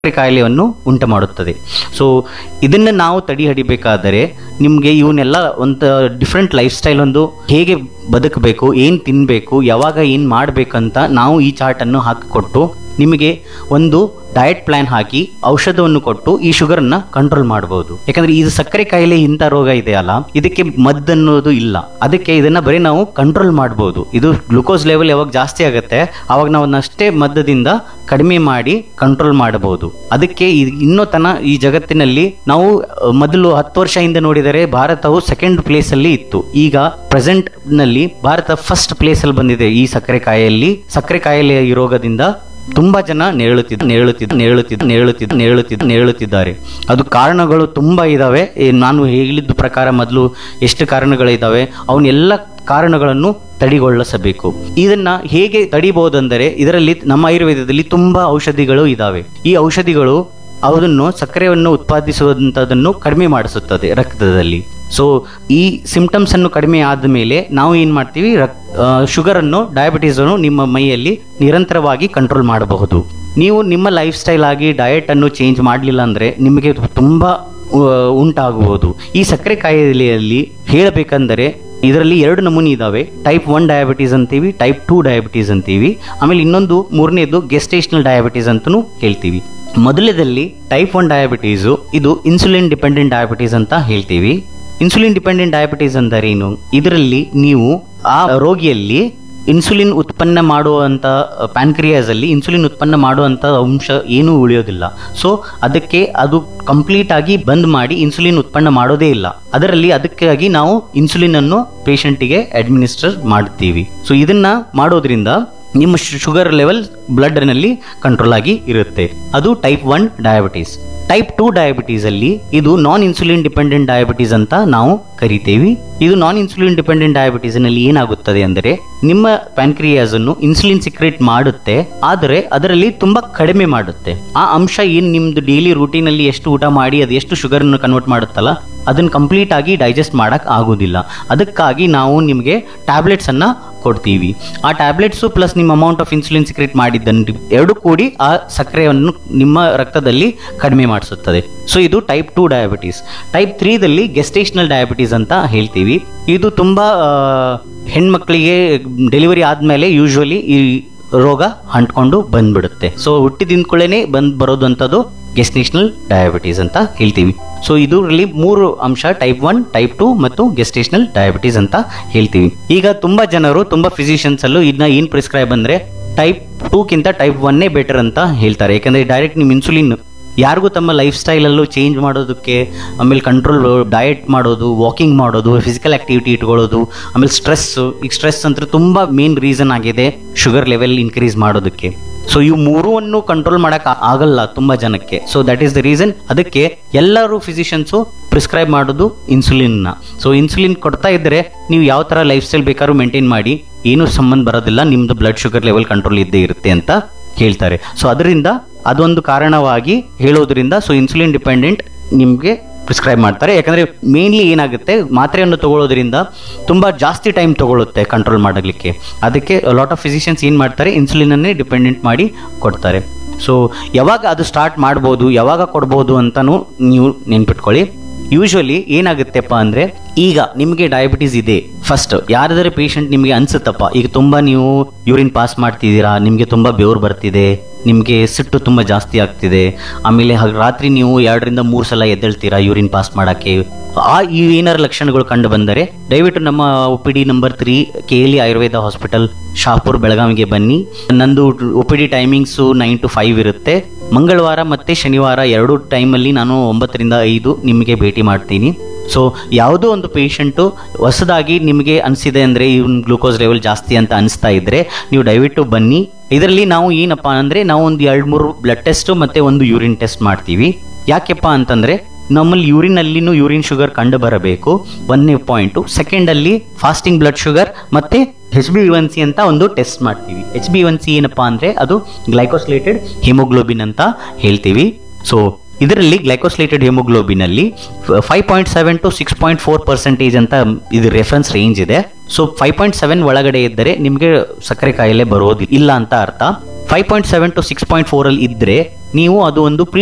ಸಕ್ಕರೆ ಕಾಯಿಲೆಯನ್ನು ಉಂಟು ಮಾಡುತ್ತದೆ ಸೊ ಇದನ್ನು ನಾವು ತಡಿ ಹಿಡಿಬೇಕಾದರೆ ನಿಮಗೆ ಇವನ್ನೆಲ್ಲ ಒಂದು ಡಿಫ್ರೆಂಟ್ ಲೈಫ್ ಸ್ಟೈಲ್ ಒಂದು ಹೇಗೆ ಬದುಕಬೇಕು ಏನು ತಿನ್ನಬೇಕು ಯಾವಾಗ ಏನು ಮಾಡಬೇಕಂತ ನಾವು ಈ ಚಾರ್ಟನ್ನು ಹಾಕಿಕೊಟ್ಟು ನಿಮಗೆ ಒಂದು ಡಯಟ್ ಪ್ಲಾನ್ ಹಾಕಿ ಔಷಧವನ್ನು ಕೊಟ್ಟು ಈ ಶುಗರ್ನ ಕಂಟ್ರೋಲ್ ಮಾಡಬಹುದು ಯಾಕಂದ್ರೆ ಇದು ಸಕ್ಕರೆ ಕಾಯಿಲೆ ಇಂಥ ರೋಗ ಇದೆಯಲ್ಲ ಇದಕ್ಕೆ ಮದ್ದು ಅನ್ನೋದು ಇಲ್ಲ ಅದಕ್ಕೆ ಇದನ್ನ ಬರೀ ನಾವು ಕಂಟ್ರೋಲ್ ಮಾಡಬಹುದು ಇದು ಗ್ಲುಕೋಸ್ ಲೆವೆಲ್ ಯಾವಾಗ ಜಾಸ್ತಿ ಆಗುತ್ತೆ ಅವಾಗ ನಾವು ಅಷ್ಟೇ ಮದ್ದದಿಂದ ಕಡಿಮೆ ಮಾಡಿ ಕಂಟ್ರೋಲ್ ಮಾಡಬಹುದು ಅದಕ್ಕೆ ಇ- ಇನ್ನೂ ತನ ಈ ಜಗತ್ತಿನಲ್ಲಿ ನಾವು ಅಹ್, ಮೊದಲು ಹತ್ತು ವರ್ಷ ಹಿಂದೆ ನೋಡಿದರೆ ಭಾರತವು ಸೆಕೆಂಡ್ ಪ್ಲೇಸ್ ಅಲ್ಲಿ ಇತ್ತು ಈಗ ಪ್ರೆಸೆಂಟ್ ನಲ್ಲಿ ಭಾರತ ಫಸ್ಟ್ ಪ್ಲೇಸ್ ಅಲ್ಲಿ ಬಂದಿದೆ ಈ ಸಕ್ಕರೆ ಕಾಯಿಲೆಯಲ್ಲಿ ಸಕ್ಕರೆ ಕಾಯಿಲೆಯ ಈ ರೋಗದಿಂದ ತುಂಬಾ ಜನ ನೇಳುತ್ತಿದ್ದ ನೇಳುತ್ತಿದ್ದ ನೇಳುತ್ತಿದ್ದ ನೇಳುತ್ತಿದ್ದ ನೇಳುತ್ತಿದ್ದ ನೇಳುತ್ತಿದ್ದಾರೆ ಅದು ಕಾರಣಗಳು ತುಂಬಾ ಇದಾವೆ ಏ, ನಾನು ಹೇಳಿದ ಪ್ರಕಾರ ಮೊದಲು ಎಷ್ಟು ಕಾರಣಗಳಿದಾವೆ ಅವನ್ನೆಲ್ಲ ಕಾರಣಗಳನ್ನು ತಡಿಗೊಳಿಸಬೇಕು ಇದನ್ನ ಹೇಗೆ ತಡಿಬಹುದಂದರೆ ಇದರಲ್ಲಿ ನಮ್ಮ ಆಯುರ್ವೇದದಲ್ಲಿ ತುಂಬಾ ಔಷಧಿಗಳು ಇದಾವೆ ಈ ಔಷಧಿಗಳು ಅದನ್ನು ಸಕ್ಕರೆಯನ್ನು ಉತ್ಪಾದಿಸುವಂಥದ್ದನ್ನು ಕಡಿಮೆ ಮಾಡಿಸುತ್ತದೆ ರಕ್ತದಲ್ಲಿ ಸೊ ಈ ಸಿಂಪ್ಟಮ್ಸ್ ಅನ್ನು ಕಡಿಮೆ ಆದ ಮೇಲೆ ನಾವು ಏನು ಮಾಡ್ತೀವಿ ರಕ್ ಶುಗರ್ ಅನ್ನು ಡಯಾಬಿಟೀಸ್ ಅನ್ನು ನಿಮ್ಮ ಮೈಯಲ್ಲಿ ನಿರಂತರವಾಗಿ ಕಂಟ್ರೋಲ್ ಮಾಡಬಹುದು ನೀವು ನಿಮ್ಮ ಲೈಫ್ ಸ್ಟೈಲ್ ಆಗಿ ಡಯಟ್ ಅನ್ನು ಚೇಂಜ್ ಮಾಡಲಿಲ್ಲ ಅಂದ್ರೆ ನಿಮಗೆ ತುಂಬಾ ಆ, ಉಂಟಾಗುವುದು ಈ ಸಕ್ಕರೆ ಕಾಯಿಲೆಯಲ್ಲಿ ಹೇಳಬೇಕಂದರೆ ಇದರಲ್ಲಿ ಎರಡು ನಮೂನಿ ಇದಾವೆ ಟೈಪ್ ಒನ್ ಡಯಾಬಿಟೀಸ್ ಅಂತೀವಿ ಟೈಪ್ ಟೂ ಡಯಾಬಿಟೀಸ್ ಅಂತೀವಿ ಆಮೇಲೆ ಇನ್ನೊಂದು ಮೂರನೇದು ಗೆಸ್ಟೇಷನಲ್ ಡಯಾಬಿಟೀಸ್ ಅಂತಲೂ ಹೇಳ್ತೀವಿ ಮೊದಲದಲ್ಲಿ ಟೈಪ್ ಒನ್ ಡಯಾಬಿಟೀಸು ಇದು ಇನ್ಸುಲಿನ್ ಡಿಪೆಂಡೆಂಟ್ ಡಯಾಬಿಟೀಸ್ ಅಂತ ಹೇಳ್ತೀವಿ ಇನ್ಸುಲಿನ್ ಡಿಪೆಂಡೆಂಟ್ ಡಯಾಬಿಟೀಸ್ ಅಂದರೇನು ಇದರಲ್ಲಿ ನೀವು ಆ ರೋಗಿಯಲ್ಲಿ ಇನ್ಸುಲಿನ್ ಉತ್ಪನ್ನ ಮಾಡುವಂತ ಪ್ಯಾನ್ಕ್ರಿಯಾಸ್ ಅಲ್ಲಿ ಇನ್ಸುಲಿನ್ ಉತ್ಪನ್ನ ಮಾಡುವಂತ ಅಂಶ ಏನೂ ಉಳಿಯೋದಿಲ್ಲ ಸೊ ಅದಕ್ಕೆ ಅದು ಕಂಪ್ಲೀಟ್ ಆಗಿ ಬಂದ್ ಮಾಡಿ ಇನ್ಸುಲಿನ್ ಉತ್ಪನ್ನ ಮಾಡೋದೇ ಇಲ್ಲ ಅದರಲ್ಲಿ ಅದಕ್ಕಾಗಿ ನಾವು ಇನ್ಸುಲಿನ್ ಅನ್ನು ಪೇಷಂಟಿಗೆ ಅಡ್ಮಿನಿಸ್ಟರ್ ಮಾಡ್ತೀವಿ ಸೊ ಇದನ್ನ ಮಾಡೋದ್ರಿಂದ ನಿಮ್ಮ ಶುಗರ್ ಲೆವೆಲ್ ಬ್ಲಡ್ ನಲ್ಲಿ ಕಂಟ್ರೋಲ್ ಆಗಿ ಇರುತ್ತೆ ಅದು type one diabetes type two diabetes ಅಲ್ಲಿ ಇದು ನಾನ್ ಇನ್ಸುಲಿನ್ ಡಿಪೆಂಡೆಂಟ್ ಡಯಾಬಿಟೀಸ್ ಅಂತ ನಾವು ಕರಿತೇವೆ ಇದು ನಾನ್ ಇನ್ಸುಲಿನ್ ಡಿಪೆಂಡೆಂಟ್ ಡಯಾಬಿಟೀಸ್ ನಲ್ಲಿ ಏನಾಗುತ್ತದೆ ಅಂದರೆ ನಿಮ್ಮ ಪ್ಯಾನ್ಕ್ರಿಯಾಸ್ ಅನ್ನು ಇನ್ಸುಲಿನ್ ಸಿಕ್ರೇಟ್ ಮಾಡುತ್ತೆ ಆದರೆ ಅದರಲ್ಲಿ ತುಂಬಾ ಕಡಿಮೆ ಮಾಡುತ್ತೆ ಆ ಅಂಶ ಏನ್ ನಿಮ್ದು ಡೈಲಿ ರೂಟೀನ್ ಅಲ್ಲಿ ಎಷ್ಟು ಊಟ ಮಾಡಿ ಅದು ಎಷ್ಟು ಶುಗರ್ ಅನ್ನು ಕನ್ವರ್ಟ್ ಮಾಡುತ್ತಲ್ಲ ಅದನ್ನ ಕಂಪ್ಲೀಟ್ ಆಗಿ ಡೈಜೆಸ್ಟ್ ಮಾಡಕ್ ಆಗೋದಿಲ್ಲ ಅದಕ್ಕಾಗಿ ನಾವು ನಿಮಗೆ ಟ್ಯಾಬ್ಲೆಟ್ಸ್ ಅನ್ನ ಕೊಡ್ತೀವಿ ಆ ಟ್ಯಾಬ್ಲೆಟ್ಸು ಪ್ಲಸ್ ನಿಮ್ಮ ಅಮೌಂಟ್ ಆಫ್ ಇನ್ಸುಲಿನ್ ಸಿಕ್ರೇಟ್ ಮಾಡಿದ್ದನ್ನು ಎರಡು ಕೂಡಿ ಆ ಸಕ್ಕರೆಯನ್ನು ನಿಮ್ಮ ರಕ್ತದಲ್ಲಿ ಕಡಿಮೆ ಮಾಡಿಸುತ್ತದೆ ಸೊ ಇದು ಟೈಪ್ ಟೂ ಡಯಾಬಿಟೀಸ್ ಟೈಪ್ ತ್ರೀದಲ್ಲಿ ಗೆಸ್ಟೇಷನಲ್ ಡಯಾಬಿಟೀಸ್ ಅಂತ ಹೇಳ್ತೀವಿ ಇದು ತುಂಬಾ ಆ, ಹೆಣ್ಮಕ್ಳಿಗೆ ಡೆಲಿವರಿ ಆದ್ಮೇಲೆ ಯೂಶ್ವಲಿ ಈ ರೋಗ ಅಂಟ್ಕೊಂಡು ಬಂದ್ಬಿಡುತ್ತೆ ಸೊ ಹುಟ್ಟಿದಿಂದ ಕೂಡಲೇ ಬಂದ್ ಬರೋದು ಅಂತದ್ದು ಗೆಸ್ಟೇಷನಲ್ ಡಯಾಬಿಟೀಸ್ ಅಂತ ಹೇಳ್ತೀವಿ ಸೊ ಇದರಲ್ಲಿ ಮೂರು ಅಂಶ ಟೈಪ್ ಒನ್ ಟೈಪ್ ಟು ಮತ್ತು ಗೆಸ್ಟೇಷನಲ್ ಡಯಾಬಿಟೀಸ್ ಅಂತ ಹೇಳ್ತೀವಿ ಈಗ ತುಂಬಾ ಜನರು ತುಂಬಾ ಫಿಸಿಷಿಯನ್ಸ್ ಅಲ್ಲೂ ಇದನ್ನ ಏನ್ ಪ್ರಿಸ್ಕ್ರೈಬ್ ಅಂದ್ರೆ ಟೈಪ್ ಟೂಕ್ಕಿಂತ ಟೈಪ್ ಒನ್ನೇ ಬೆಟರ್ ಅಂತ ಹೇಳ್ತಾರೆ ಯಾಕಂದ್ರೆ ಡೈರೆಕ್ಟ್ ನಿಮ್ ಇನ್ಸುಲಿನ್ ಯಾರಿಗೂ ತಮ್ಮ ಲೈಫ್ ಸ್ಟೈಲಲ್ಲೂ ಚೇಂಜ್ ಮಾಡೋದಕ್ಕೆ ಆಮೇಲೆ ಕಂಟ್ರೋಲ್ ಡಯಟ್ ಮಾಡೋದು ವಾಕಿಂಗ್ ಮಾಡೋದು ಫಿಸಿಕಲ್ ಆಕ್ಟಿವಿಟಿ ಇಟ್ಕೊಳ್ಳೋದು ಆಮೇಲೆ ಸ್ಟ್ರೆಸ್ ಈಗ ಸ್ಟ್ರೆಸ್ ಅಂತ ತುಂಬಾ ಮೇನ್ ರೀಸನ್ ಆಗಿದೆ ಶುಗರ್ ಲೆವೆಲ್ ಇನ್ಕ್ರೀಸ್ ಮಾಡೋದಕ್ಕೆ ಸೊ ಇವು ಮೂರನ್ನು ಕಂಟ್ರೋಲ್ ಮಾಡಕ್ ಆ- ಆಗಲ್ಲ ತುಂಬಾ ಜನಕ್ಕೆ so that is the reason ಅದಕ್ಕೆ ಎಲ್ಲರೂ ಫಿಸಿಷಿಯನ್ಸು ಪ್ರಿಸ್ಕ್ರೈಬ್ ಮಾಡೋದು ಇನ್ಸುಲಿನ್ ನ ಸೊ ಇನ್ಸುಲಿನ್ ಕೊಡ್ತಾ ಇದ್ರೆ ನೀವು ಯಾವ ತರ ಲೈಫ್ ಸ್ಟೈಲ್ ಬೇಕಾದ್ರೂ ಮೇಂಟೈನ್ ಮಾಡಿ ಏನು ಸಂಬಂಧ ಬರೋದಿಲ್ಲ ನಿಮ್ದು ಬ್ಲಡ್ ಶುಗರ್ ಲೆವೆಲ್ ಕಂಟ್ರೋಲ್ ಇದ್ದೇ ಇರುತ್ತೆ ಅಂತ ಹೇಳ್ತಾರೆ ಸೊ ಅದರಿಂದ ಅದೊಂದು ಕಾರಣವಾಗಿ ಹೇಳೋದ್ರಿಂದ ಸೊ ಇನ್ಸುಲಿನ್ ಡಿಪೆಂಡೆಂಟ್ ನಿಮಗೆ ಪ್ರಿಸ್ಕ್ರೈಬ್ ಮಾಡ್ತಾರೆ ಯಾಕಂದ್ರೆ ಮೇನ್ಲಿ ಏನಾಗುತ್ತೆ ಮಾತ್ರೆಯನ್ನು ತಗೊಳ್ಳೋದ್ರಿಂದ ತುಂಬಾ ಜಾಸ್ತಿ ಟೈಮ್ ತಗೊಳ್ಳುತ್ತೆ ಕಂಟ್ರೋಲ್ ಮಾಡಲಿಕ್ಕೆ ಅದಕ್ಕೆ ಲಾಟ್ ಆಫ್ ಫಿಸಿಷಿಯನ್ಸ್ ಏನು ಮಾಡ್ತಾರೆ ಇನ್ಸುಲಿನ್ ಅನ್ನೇ ಡಿಪೆಂಡೆಂಟ್ ಮಾಡಿ ಕೊಡ್ತಾರೆ ಸೊ ಯಾವಾಗ ಅದು ಸ್ಟಾರ್ಟ್ ಮಾಡ್ಬೋದು ಯಾವಾಗ ಕೊಡ್ಬೋದು ಅಂತಾನು ನೀವು ನೆನ್ಪಿಟ್ಕೊಳ್ಳಿ ಯೂಶುವಲಿ ಏನಾಗುತ್ತೆಪ್ಪ ಅಂದ್ರೆ ಈಗ ನಿಮಗೆ ಡಯಾಬಿಟೀಸ್ ಇದೆ ಫಸ್ಟ್ ಯಾರಾದರೂ ಪೇಷಂಟ್ ನಿಮಗೆ ಅನ್ಸುತ್ತಪ್ಪ ಈಗ ತುಂಬಾ ನೀವು ಯೂರಿನ್ ಪಾಸ್ ಮಾಡ್ತಿದ್ದೀರಾ ನಿಮಗೆ ತುಂಬಾ ಬೆವರು ಬರ್ತಿದೆ ನಿಮಗೆ ಸಿಟ್ಟು ತುಂಬಾ ಜಾಸ್ತಿ ಆಗ್ತಿದೆ ಆಮೇಲೆ ಹಾಗ್ ರಾತ್ರಿ ನೀವು ಎರಡರಿಂದ ಮೂರು ಸಲ ಎದ್ದೇಳ್ತೀರಾ ಯೂರಿನ್ ಪಾಸ್ ಮಾಡಕ್ಕೆ ಆ ಈ ಏನಾರ ಲಕ್ಷಣಗಳು ಕಂಡು ಬಂದರೆ ದಯವಿಟ್ಟು ನಮ್ಮ O P D number three K L E Ayurveda hospital Shahapur ಬೆಳಗಾವಿಗೆ ಬನ್ನಿ ನಂದು O P D timings nine to five ಇರುತ್ತೆ ಮಂಗಳವಾರ ಮತ್ತೆ ಶನಿವಾರ ಎರಡು ಟೈಮಲ್ಲಿ ನಾನು ಒಂಬತ್ತರಿಂದ ಐದು ನಿಮಗೆ ಭೇಟಿ ಮಾಡ್ತೀನಿ ಸೊ ಯಾವುದೋ ಒಂದು ಪೇಷಂಟು ಹೊಸದಾಗಿ ನಿಮಗೆ ಅನಿಸಿದೆ ಅಂದರೆ ಇವನ್ ಗ್ಲೂಕೋಸ್ ಲೆವೆಲ್ ಜಾಸ್ತಿ ಅಂತ ಅನಿಸ್ತಾ ಇದ್ರೆ ನೀವು ದಯವಿಟ್ಟು ಬನ್ನಿ ಇದರಲ್ಲಿ ನಾವು ಏನಪ್ಪ ಅಂದರೆ ನಾವು ಒಂದು ಎರಡು ಮೂರು ಬ್ಲಡ್ ಟೆಸ್ಟ್ ಮತ್ತೆ ಒಂದು ಯೂರಿನ್ ಟೆಸ್ಟ್ ಮಾಡ್ತೀವಿ ಯಾಕೆಪ್ಪ ಅಂತಂದ್ರೆ ನಮ್ಮಲ್ಲಿ ಯೂರಿನ್ ಅಲ್ಲಿನೂ ಯೂರಿನ್ ಶುಗರ್ ಕಂಡು ಬರಬೇಕು ಒಂದನೇ ಪಾಯಿಂಟು ಸೆಕೆಂಡ್ ಅಲ್ಲಿ ಫಾಸ್ಟಿಂಗ್ ಬ್ಲಡ್ ಶುಗರ್ ಮತ್ತೆ ಎಚ್ ಬಿ ಒನ್ ಸಿ ಅಂತ ಒಂದು ಟೆಸ್ಟ್ ಮಾಡ್ತೀವಿ ಎಚ್ ಬಿ ಒನ್ ಸಿ ಏನಪ್ಪಾ ಅಂದ್ರೆ ಅದು ಗ್ಲೈಕೋಸ್ಲೇಟೆಡ್ ಹಿಮೋಗ್ಲೋಬಿನ್ ಅಂತ ಹೇಳ್ತೀವಿ ಸೊ ಇದರಲ್ಲಿ ಗ್ಲೈಕೋಸ್ಲೇಟೆಡ್ ಹಿಮೋಗ್ಲೋಬಿನ್ ಅಲ್ಲಿ five point seven to six point four percentage ಅಂತ ಇದು ರೆಫರೆನ್ಸ್ ರೇಂಜ್ ಇದೆ ಸೊ ಫೈವ್ ಪಾಯಿಂಟ್ ಸೆವೆನ್ ಒಳಗಡೆ ಇದ್ದರೆ ನಿಮಗೆ ಸಕ್ಕರೆ ಕಾಯಿಲೆ ಬರೋದಿಲ್ಲ ಇಲ್ಲ ಅಂತ ಅರ್ಥ five point seven to six point four ಅಲ್ಲಿ ಇದ್ರೆ ನೀವು ಅದು ಒಂದು ಪ್ರೀ